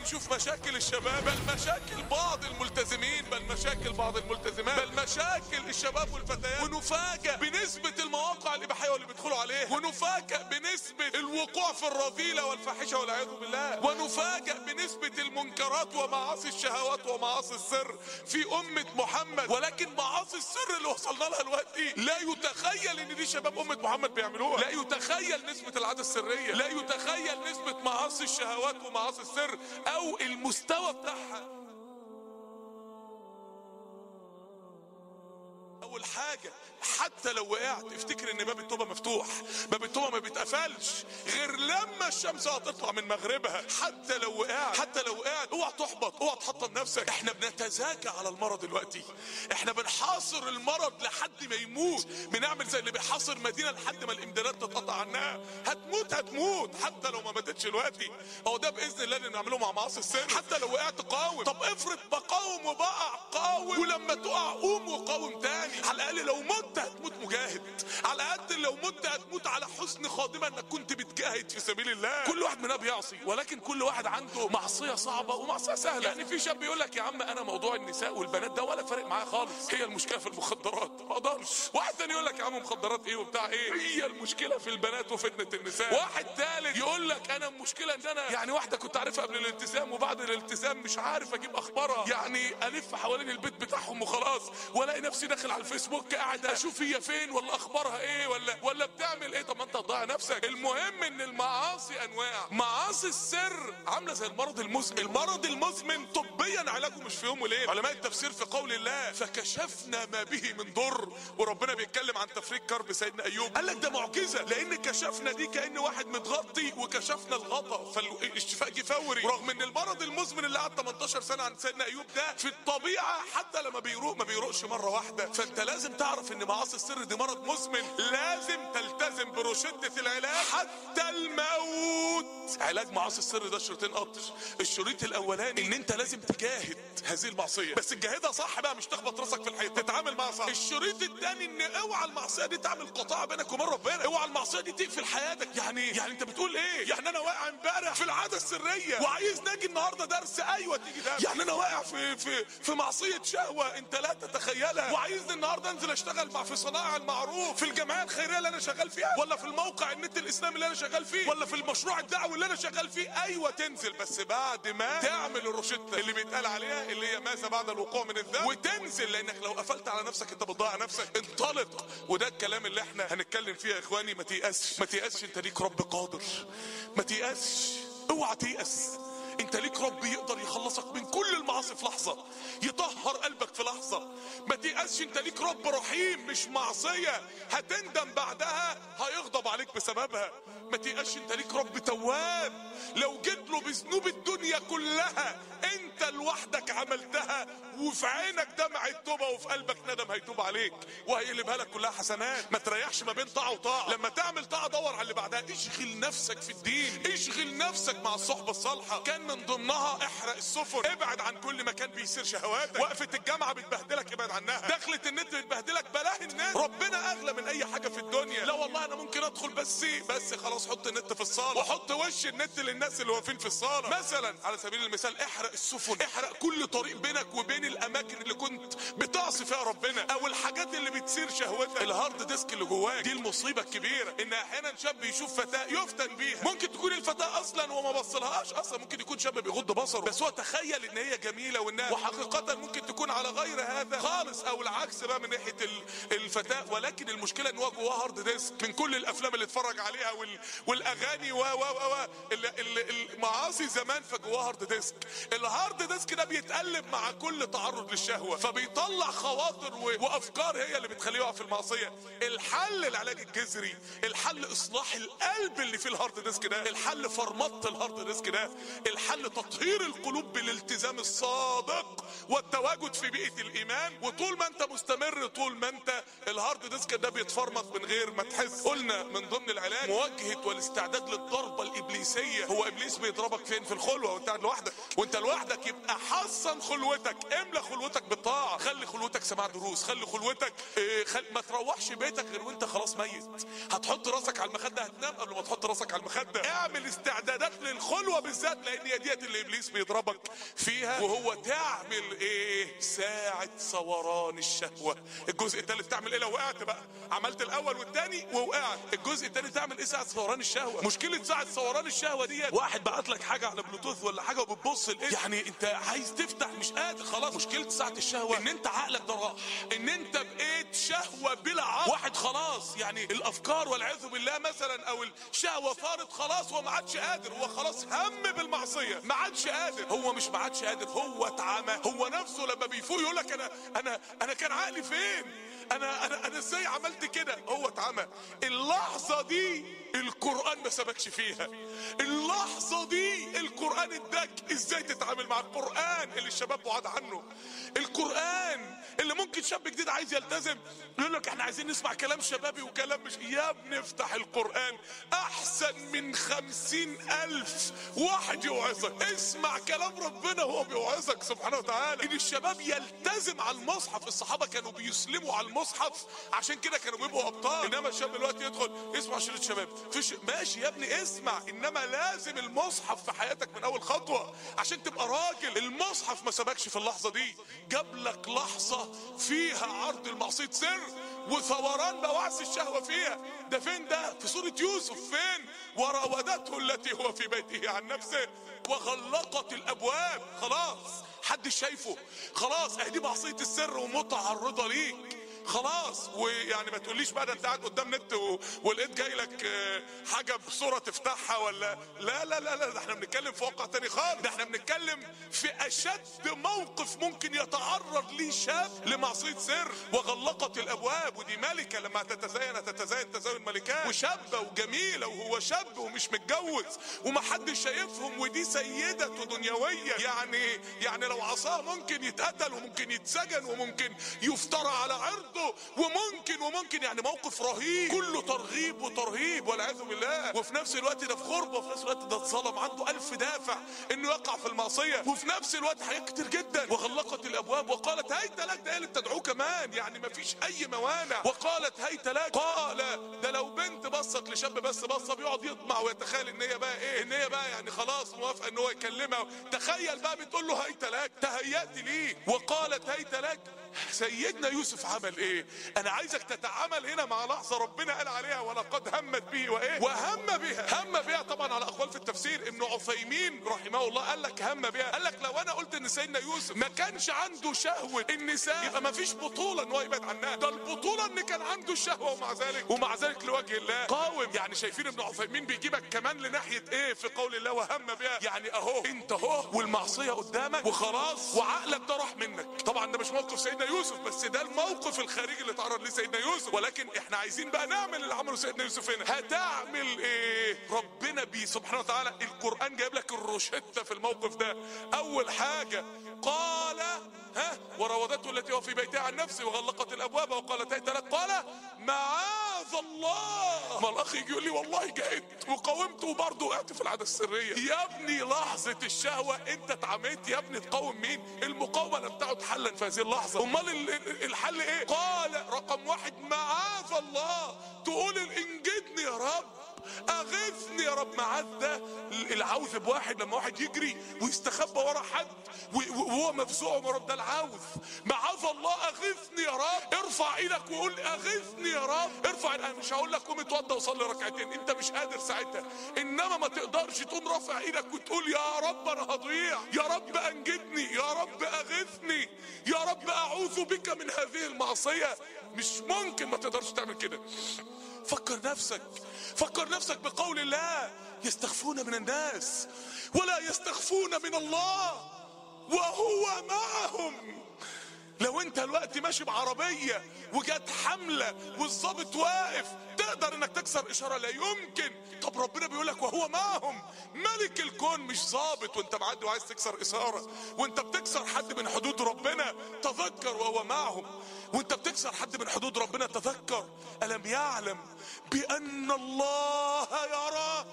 نشوف مشاكل الشباب بل مشاكل بعض الملتزمين بل مشاكل بعض الملتزمات بل مشاكل الشباب والفتيات ونفاجأ بنسبة المواقع الإباحية واللي بيدخلوا عليها ونفاجأ بنسبة الوقوع في الرذيلة والفاحشة والعياذ بالله ونفاجأ بنسبة المنكرات ومعاصي الشهوات ومعاصي السر في أمة محمد ولكن معاصي السر اللي وصلنا لها دلوقتي لا يتخيل ان دي شباب أمة محمد بيعملوها لا يتخيل نسبة العادة السرية لا يتخيل نسبة معاصي الشهوات ومعاصي السر او المستوى بتاعها اول حاجة حتى لو وقعت افتكر ان باب التوبة مفتوح باب التوبة ما بيتقفلش غير لما الشمس هتطلع من مغربها حتى لو وقعت حتى لو وقعت اوعى تحبط اوعى تحطم نفسك احنا بنتزاكى على المرض دلوقتي احنا بنحاصر المرض لحد ما يموت بنعمل زي اللي بيحاصر مدينة لحد ما الامدادات تتقطع عنها هتموت هتموت حتى لو ما ماتتش دلوقتي هو ده باذن الله اللي نعمله مع معاصي السر حتى لو وقعت قاوم طب افرض بقاوم وبقع قاوم ولما تقع قوم وقاوم تاني على الاقل لو مت هتموت مجاهد على قد لو مت هتموت على حسن خاتمه انك كنت بتجاهد في سبيل الله كل واحد مننا بيعصي ولكن كل واحد عنده معصيه صعبه ومعصيه سهله يعني في شاب يقول لك يا عم انا موضوع النساء والبنات ده ولا فارق معايا خالص هي المشكله في المخدرات ما اقدرش واحد تاني يقول لك يا عم مخدرات ايه وبتاع ايه هي المشكله في البنات وفتنه النساء واحد تالت يقول لك انا المشكله ان انا يعني واحده كنت عارفها قبل الالتزام وبعد الالتزام مش عارف اجيب اخبارها يعني الف حوالين البيت بتاعهم وخلاص والاقي نفسي داخل على الفيسبوك قاعد اشوف هي فين ولا اخبارها ايه ولا ولا بتعمل ايه طب ما انت هتضيع نفسك المهم ان المعاصي انواع معاصي السر عامله زي المرض المزمن المرض المزمن طبيا علاجه مش في يوم وليله علماء التفسير في قول الله فكشفنا ما به من ضر وربنا بيتكلم عن تفريج كرب سيدنا ايوب قال لك ده معجزه لان كشفنا دي كان واحد متغطي وكشفنا الغطا فالشفاء جه فوري رغم ان المرض المزمن اللي قعد 18 سنه عند سيدنا ايوب ده في الطبيعه حتى لما بيروق ما بيروقش مره واحده فانت لازم تعرف ان معاصي السر دي مرض مزمن لازم تلتزم بروشته العلاج حتى الموت علاج معاصي السر ده شريطين قطر الشريط الاولاني ان انت لازم تجاهد هذه المعصيه بس تجاهدها صح بقى مش تخبط راسك في الحيط تتعامل معاها صح الشريط الثاني ان اوعى المعصيه دي تعمل قطاع بينك وبين ربنا اوعى المعصيه دي تقفل حياتك يعني يعني انت بتقول ايه يعني انا واقع امبارح في العاده السريه وعايز ناجي النهارده درس ايوه تيجي درس يعني انا واقع في في في معصيه شهوه انت لا تتخيلها وعايزني النهارده انزل اشتغل مع في صناعه المعروف في الجمعيه الخيريه اللي انا شغال فيها ولا في الموقع النت الاسلامي اللي انا شغال فيه ولا في المشروع الدعوي اللي انا شغال فيه ايوه تنزل بس بعد ما تعمل الروشته اللي بيتقال عليها اللي هي ماذا بعد الوقوع من الذنب وتنزل لانك لو قفلت على نفسك انت بتضيع نفسك انطلق وده الكلام اللي احنا هنتكلم فيه يا اخواني ما تيأسش ما تيأسش انت ليك رب قادر ما تيأسش اوعى تيأس انت ليك رب يقدر يخلصك من كل المعاصي في لحظة يطهر قلبك في لحظة ما تيأسش انت ليك رب رحيم مش معصية هتندم بعدها هيغضب عليك بسببها ما تيأسش انت ليك رب تواب لو جيت له بذنوب الدنيا كلها انت لوحدك عملتها وفي عينك دمع التوبة وفي قلبك ندم هيتوب عليك وهيقلبها لك كلها حسنات ما تريحش ما بين طاعة وطاعة لما تعمل طاعة دور على اللي بعدها اشغل نفسك في الدين اشغل نفسك مع الصحبة الصالحة كان من ضمنها احرق السفن ابعد عن كل مكان بيصير شهواتك وقفة الجامعة بتبهدلك ابعد عنها دخلة النت بتبهدلك بلاها النت ربنا اغلى من اي حاجة في الدنيا لا والله انا ممكن ادخل بس بس خلاص حط النت في الصالة وحط وش النت للناس اللي واقفين في الصالة مثلا على سبيل المثال احرق السفن احرق كل طريق بينك وبين الاماكن اللي كنت بتعصي فيها ربنا او الحاجات اللي بتثير شهوتك الهارد ديسك اللي جواك دي المصيبة الكبيرة ان احيانا شاب يشوف فتاة يفتن بيها ممكن تكون الفتاة اصلا وما بصلهاش اصلا ممكن يكون شاب بيغض بصره بس هو تخيل ان هي جميلة وانها وحقيقة ممكن تكون على غير هذا خالص او العكس بقى من ناحية ال- الفتاة ولكن المشكلة ان هو جواه هارد ديسك من كل الافلام اللي اتفرج عليها وال... والاغاني و و و و ال- ال- المعاصي زمان فجواه هارد ديسك الهارد ديسك ده بيتقلب مع كل تعرض للشهوة فبيطلع خواطر و... وافكار هي اللي بتخليه يقع في المعصية الحل العلاج الجذري الحل اصلاح القلب اللي في الهارد ديسك ده الحل فرمطة الهارد ديسك ده الحل تطهير القلوب بالالتزام الصادق والتواجد في بيئة الايمان وطول ما انت مستمر طول ما انت الهارد ديسك ده بيتفرمط من غير ما تحس قلنا من ضمن العلاج مواجهة والاستعداد للضربة الابليسية هو ابليس بيضربك فين في الخلوة وانت قاعد لوحدك وانت لوحدك يبقى حصن خلوتك املى خلوتك بالطاعة خلي خلوتك سماع دروس خلي خلوتك اه خل... ما تروحش بيتك غير وانت خلاص ميت هتحط راسك على المخدة هتنام قبل ما تحط راسك على المخدة اعمل استعدادات للخلوة بالذات لان هي ديت اللي ابليس بيضربك فيها وهو تعمل ايه ساعة صوران الشهوة الجزء الثالث تعمل ايه لو وقعت بقى عملت الاول والثاني ووقعت الجزء الثاني تعمل ايه ساعة صوران الشهوة مشكلة ساعة صوران الشهوة ديت واحد بعت لك حاجة على بلوتوث ولا حاجة وبتبص لقيت يعني انت عايز تفتح مش قادر خلاص مشكلة ساعة الشهوة ان انت عقلك ده راح ان انت بقيت شهوة بلا عقل واحد خلاص يعني الافكار والعياذ بالله مثلا او الشهوة فارت خلاص هو ما عادش قادر هو خلاص هم بالمعصية ما عادش قادر هو مش ما عادش قادر هو اتعمى هو نفسه لما بيفوق يقول لك انا انا انا كان عقلي فين انا انا انا ازاي عملت كده هو اتعمى اللحظة دي القرآن ما سبكش فيها اللحظة دي القرآن اداك ازاي تتعامل مع القرآن اللي الشباب بعاد عنه القرآن اللي ممكن شاب جديد عايز يلتزم يقول لك احنا عايزين نسمع كلام شبابي وكلام مش يا ابني افتح القرآن احسن من خمسين الف واحد يوعظك اسمع كلام ربنا وهو بيوعظك سبحانه وتعالى ان الشباب يلتزم على المصحف الصحابة كانوا بيسلموا على المصحف عشان كده كانوا بيبقوا ابطال انما الشاب دلوقتي يدخل يسمع شريط شباب فيش ماشي يا ابني اسمع انما لازم المصحف في حياتك من اول خطوة عشان تبقى راجل المصحف ما سبكش في اللحظة دي جاب لك لحظة فيها عرض المعصية سر وثوران بوعث الشهوة فيها ده فين ده في سورة يوسف فين وراودته التي هو في بيته عن نفسه وغلقت الابواب خلاص حد شايفه خلاص اهدي معصية السر ومتعرضة ليك خلاص ويعني ما تقوليش بقى ده انت قاعد قدام نت و... ولقيت جاي لك آه، حاجه بصوره تفتحها ولا لا لا لا لا ده احنا بنتكلم في واقع تاني خالص ده احنا بنتكلم في اشد موقف ممكن يتعرض ليه شاب لمعصيه سر وغلقت الابواب ودي ملكه لما تتزين تتزين تزين ملكات وشابه وجميله وهو شاب ومش متجوز ومحدش شايفهم ودي سيده دنيويه يعني يعني لو عصاه ممكن يتقتل وممكن يتسجن وممكن يفترى على عرضه وممكن وممكن يعني موقف رهيب كله ترغيب وترهيب والعياذ بالله وفي نفس الوقت ده في غربه وفي نفس الوقت ده اتظلم عنده ألف دافع انه يقع في المعصيه وفي نفس الوقت حاجات كتير جدا وغلقت الابواب وقالت هيت لك ده هي اللي بتدعوه كمان يعني ما فيش اي موانع وقالت هيت لك قال ده لو بنت بصت لشاب بس بصه بيقعد يطمع ويتخيل ان هي بقى ايه ان هي بقى يعني خلاص موافقه ان هو يكلمها تخيل بقى بتقول له هيت لك تهيأت ليه وقالت هيت لك سيدنا يوسف عمل ايه انا عايزك تتعامل هنا مع لحظه ربنا قال عليها ولقد همت به وايه وهم بها هم بها طبعا على اقوال في التفسير ابن عثيمين رحمه الله قال لك هم بها قال لك لو انا قلت ان سيدنا يوسف ما كانش عنده شهوه النساء يبقى ما فيش بطوله ان هو يبعد عنها ده البطوله ان كان عنده الشهوه ومع ذلك ومع ذلك لوجه الله قاوم يعني شايفين ابن عثيمين بيجيبك كمان لناحيه ايه في قول الله وهم بها يعني اهو انت اهو والمعصيه قدامك وخلاص وعقلك ده راح منك طبعا ده مش موقف سيدنا يوسف بس ده الموقف الخارجي اللي تعرض ليه سيدنا يوسف ولكن احنا عايزين بقى نعمل اللي عمله سيدنا يوسف هنا هتعمل ايه ربنا بيه سبحانه وتعالى القران جايب لك الروشته في الموقف ده اول حاجه قال ها وراودته التي هو في بيتها عن نفسه وغلقت الابواب وقالت هيت لك قال معاذ الله ما الاخ يجي يقول لي والله جاهدت وقاومت وبرضه وقعت في العاده السريه يا ابني لحظه الشهوه انت اتعميت يا ابني تقاوم مين المقاومه لم تعد حلا في هذه اللحظه امال ال- ال- الحل ايه قال رقم واحد معاذ الله تقول انجدني يا رب اغثني يا رب معاذ ده العوذ بواحد لما واحد يجري ويستخبى ورا حد و- وهو مفزوع من رب ده العوذ معاذ الله اغثني يا رب ارفع ايدك وقول اغثني يا رب ارفع انا مش هقول لك قوم اتوضى وصلي ركعتين انت مش قادر ساعتها انما ما تقدرش تقوم رافع ايدك وتقول يا رب انا هضيع يا رب انجدني يا رب اغثني يا رب اعوذ بك من هذه المعصيه مش ممكن ما تقدرش تعمل كده فكر نفسك فكر نفسك بقول الله يستخفون من الناس ولا يستخفون من الله وهو معهم لو انت الوقت ماشي بعربية وجت حملة والظابط واقف تقدر انك تكسر اشارة لا يمكن طب ربنا بيقول لك وهو معهم ملك الكون مش ظابط وانت معدي وعايز تكسر اشارة وانت بتكسر حد من حدود ربنا تذكر وهو معهم وانت بتكسر حد من حدود ربنا تذكر ألم يعلم بأن الله يرى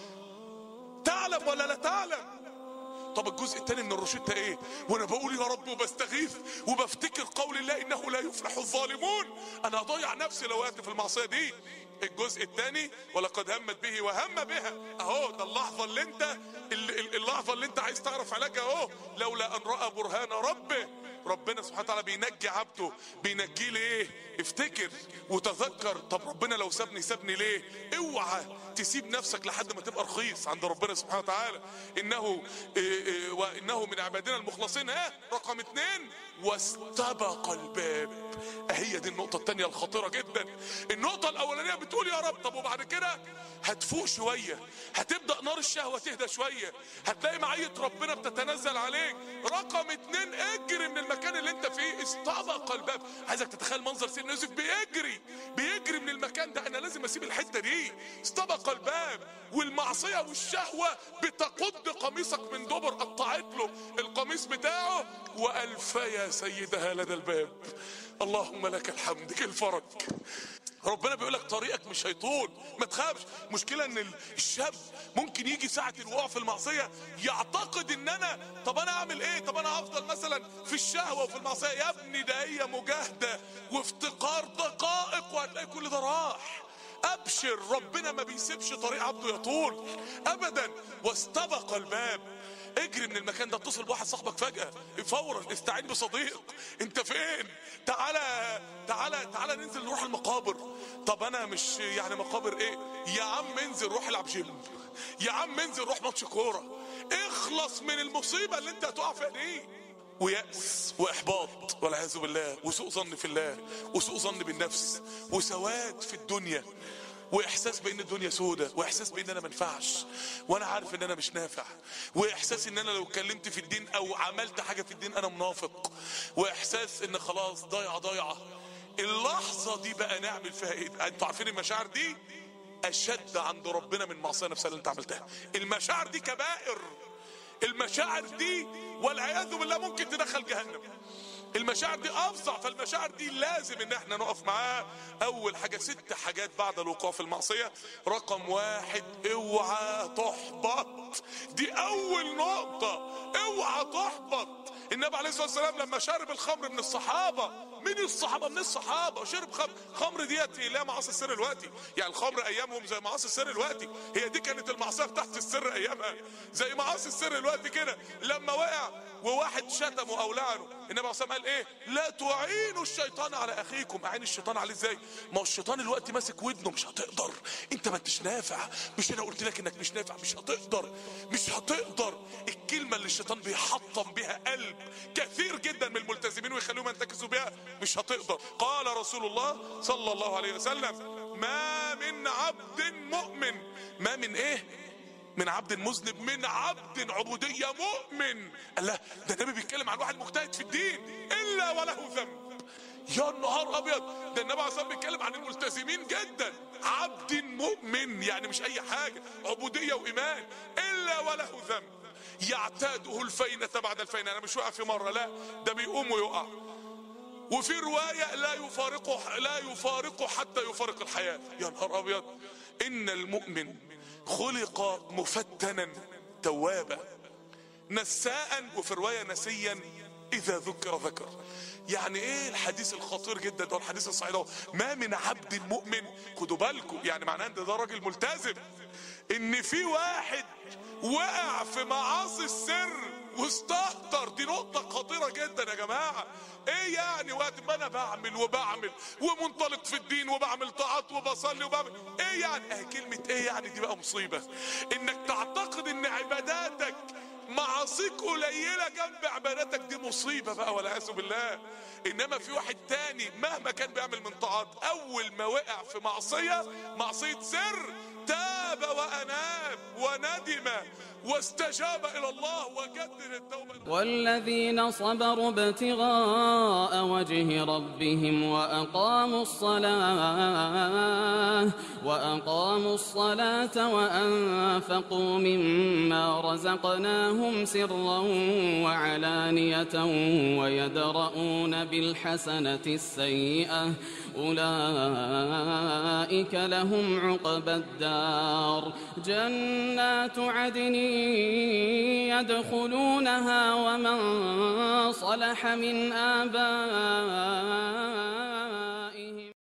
تعلم ولا لا تعلم طب الجزء الثاني من الروشته ايه وانا بقول يا رب وبستغيث وبفتكر قول الله انه لا يفلح الظالمون انا هضيع نفسي لو وقعت في المعصيه دي الجزء الثاني ولقد همت به وهم بها اهو ده اللحظه اللي انت ال- ال- المضاعفة اللي انت عايز تعرف علاجها اهو لولا ان رأى برهان ربه ربنا سبحانه وتعالى بينجي عبده بينجيه ليه افتكر وتذكر طب ربنا لو سابني سابني ليه اوعى تسيب نفسك لحد ما تبقى رخيص عند ربنا سبحانه وتعالى انه إيه إيه وانه من عبادنا المخلصين ها رقم اتنين واستبق الباب هي دي النقطة التانية الخطيرة جدا النقطة الأولانية بتقول يا رب طب وبعد كده هتفوق شوية هتبدأ نار الشهوة تهدى شوية هتلاقي معية ربنا بتتنزل عليك رقم اتنين اجري من المكان اللي انت فيه استبق الباب عايزك تتخيل منظر سيدنا يوسف بيجري بيجري من المكان ده انا لازم اسيب الحتة دي استبق الباب والمعصية والشهوة بتقض قميصك من دبر قطعت له القميص بتاعه وألفيا سيدها لدى الباب اللهم لك الحمد كل فرج ربنا بيقول لك طريقك مش هيطول ما تخافش مشكلة ان الشاب ممكن يجي ساعة الوقوع في المعصية يعتقد ان انا طب انا اعمل ايه طب انا هفضل مثلا في الشهوة وفي المعصية يا ابني ده هي مجاهدة وافتقار دقائق وهتلاقي كل ده راح ابشر ربنا ما بيسيبش طريق عبده يطول ابدا واستبق الباب اجري من المكان ده اتصل بواحد صاحبك فجأة فورا استعين بصديق انت فين تعالى تعالى تعالى ننزل نروح المقابر طب انا مش يعني مقابر ايه يا عم انزل روح العب جيم يا عم انزل روح ماتش كورة اخلص من المصيبة اللي انت هتقع فيها دي ويأس وإحباط والعياذ بالله وسوء ظن في الله وسوء ظن بالنفس وسواد في الدنيا واحساس بان الدنيا سودة واحساس بان انا منفعش وانا عارف ان انا مش نافع واحساس ان انا لو اتكلمت في الدين او عملت حاجة في الدين انا منافق واحساس ان خلاص ضايعة ضايعة اللحظة دي بقى نعمل فيها ايه انتوا عارفين المشاعر دي اشد عند ربنا من معصية نفسها اللي انت عملتها المشاعر دي كبائر المشاعر دي والعياذ بالله ممكن تدخل جهنم المشاعر دي افظع فالمشاعر دي لازم ان احنا نقف معاها اول حاجة ست حاجات بعد الوقوع في المعصية رقم واحد اوعى تحبط دي اول نقطة اوعى تحبط النبي عليه الصلاة والسلام لما شرب الخمر من الصحابة من الصحابة من الصحابة شرب خمر خمر ديت لا معاصي السر الوقتي يعني الخمر ايامهم زي معاصي السر الوقتي هي دي كانت المعصية بتاعت السر ايامها زي معاصي السر الوقتي كده لما وقع وواحد شتمه او لعنه النبي عليه الصلاة قال ايه لا تعينوا الشيطان على اخيكم اعين الشيطان عليه ازاي ما هو الشيطان الوقت ماسك ودنه مش هتقدر انت ما انتش نافع مش انا قلت لك انك مش نافع مش هتقدر مش هتقدر الكلمة اللي الشيطان بيحطم بها قلب كثير جدا من الملتزمين ويخليهم ينتكسوا بها مش هتقدر قال رسول الله صلى الله عليه وسلم ما من عبد مؤمن ما من ايه من عبد مذنب من عبد عبودية مؤمن قال لا ده النبي بيتكلم عن واحد مجتهد في الدين الا وله ذنب يا نهار ابيض ده النبي عليه الصلاه بيتكلم عن الملتزمين جدا عبد مؤمن يعني مش اي حاجه عبوديه وايمان الا وله ذنب يعتاده الفينة بعد الفينة انا مش واقع في مره لا ده بيقوم ويقع وفي رواية لا يفارقه لا يفارقه حتى يفارق الحياة يا نهار ابيض ان المؤمن خلق مفتنا توابا نساء وفي رواية نسيا اذا ذكر ذكر يعني ايه الحديث الخطير جدا ده الحديث الصحيح ده ما من عبد مؤمن خدوا بالكم يعني معناه ان ده راجل ملتزم ان في واحد وقع في معاصي السر واستهتر دي نقطة خطيرة جدا يا جماعة ايه يعني وقت ما انا بعمل وبعمل ومنطلق في الدين وبعمل طاعات وبصلي وبعمل ايه يعني اه كلمة ايه يعني دي بقى مصيبة انك تعتقد ان عباداتك معاصيك قليلة جنب عباداتك دي مصيبة بقى والعياذ بالله انما في واحد تاني مهما كان بيعمل من طاعات اول ما وقع في معصية معصية سر تاب واناب وندم واستجاب الى الله وجدد التوبة والذين صبروا ابتغاء وجه ربهم وأقاموا الصلاة وأقاموا الصلاة وأنفقوا مما رزقناهم سرا وعلانية ويدرؤون بالحسنة السيئة أولئك لهم عقبى الدار جنات عدن يدخلونها ومن صلح من آبائهم